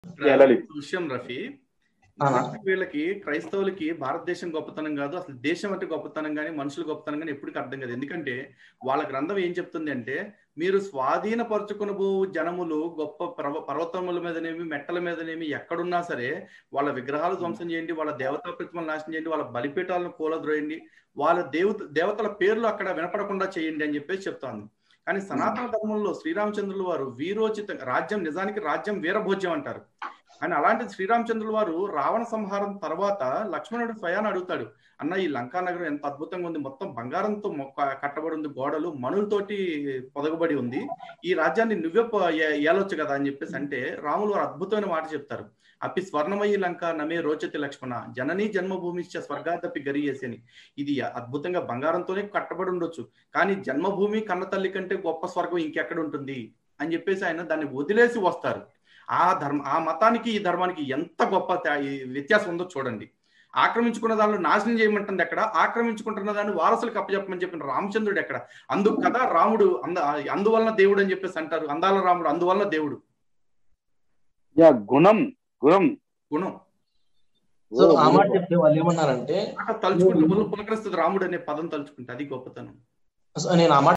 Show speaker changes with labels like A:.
A: వెళ్ళాలి
B: విషయం రఫీ
C: అవునా?
B: వీళ్ళకి క్రైస్తవులకి భారతదేశం గొప్పతనం కాదు అసలు దేశం అంటే గొప్పతనం కానీ మనుషులు గొప్పతనం కానీ ఎప్పటికీ అర్థం కాదు ఎందుకంటే వాళ్ళ గ్రంథం ఏం చెప్తుంది అంటే మీరు స్వాధీనపరచుకునబో జనములు గొప్ప పర్వ పర్వతముల మీదనేమి మెట్టల మీదనేమి ఎక్కడున్నా సరే వాళ్ళ విగ్రహాలు ధ్వంసం చేయండి వాళ్ళ దేవతా ప్రతిమలు నాశనం చేయండి వాళ్ళ బలిపీఠాలను కూలద్రోయండి వాళ్ళ దేవత దేవతల పేర్లు అక్కడ వినపడకుండా చేయండి అని చెప్పేసి చెప్తాను కానీ సనాతన ధర్మంలో శ్రీరామచంద్రుల వారు వీరోచిత రాజ్యం నిజానికి రాజ్యం వీరభోజ్యం అంటారు కానీ అలాంటి శ్రీరామచంద్రుల వారు రావణ సంహారం తర్వాత లక్ష్మణుడు స్వయాన్ని అడుగుతాడు అన్న ఈ లంకా నగరం ఎంత అద్భుతంగా ఉంది మొత్తం బంగారంతో మొక్క కట్టబడి ఉంది గోడలు మనులతోటి పొదగబడి ఉంది ఈ రాజ్యాన్ని నువ్వే ప- ఏ- ఏలొచ్చు కదా అని చెప్పేసి అంటే రాములు వారు అద్భుతమైన మాట చెప్తారు అపి స్వర్ణమయ్యి లంక నమే రోచతి లక్ష్మణ జననీ జన్మభూమిశ్చ స్వర్గాదపి గరియేసి అని ఇది అద్భుతంగా బంగారంతోనే కట్టబడి ఉండొచ్చు కానీ జన్మభూమి కన్న తల్లి కంటే గొప్ప స్వర్గం ఇంకెక్కడ ఉంటుంది అని చెప్పేసి ఆయన దాన్ని వదిలేసి వస్తారు ఆ ధర్మ ఆ మతానికి ఈ ధర్మానికి ఎంత గొప్ప తే- ఈ వ్యత్యాసం ఉందో చూడండి ఆక్రమించుకున్న దానిలో నాశనం చేయమంటుంది ఎక్కడ ఆక్రమించుకుంటున్న దాన్ని వారసులకు అప్పచెప్పమని చెప్పిన రామచంద్రుడు ఎక్కడ అందుకు కదా రాముడు అంద అందువలన దేవుడు అని చెప్పేసి అంటారు అందాల రాముడు అందువలన దేవుడు
A: యా గుణం గుణం
B: గుణం
C: సో ఆ మాట చెప్తే వాళ్ళు ఏమన్నారంటే
B: మాట తలుచుకుంటే పులకరిస్తుంది రాముడు అనే పదం తలుచుకుంటే అది గొప్పతనం
C: సో నేను ఆ మాట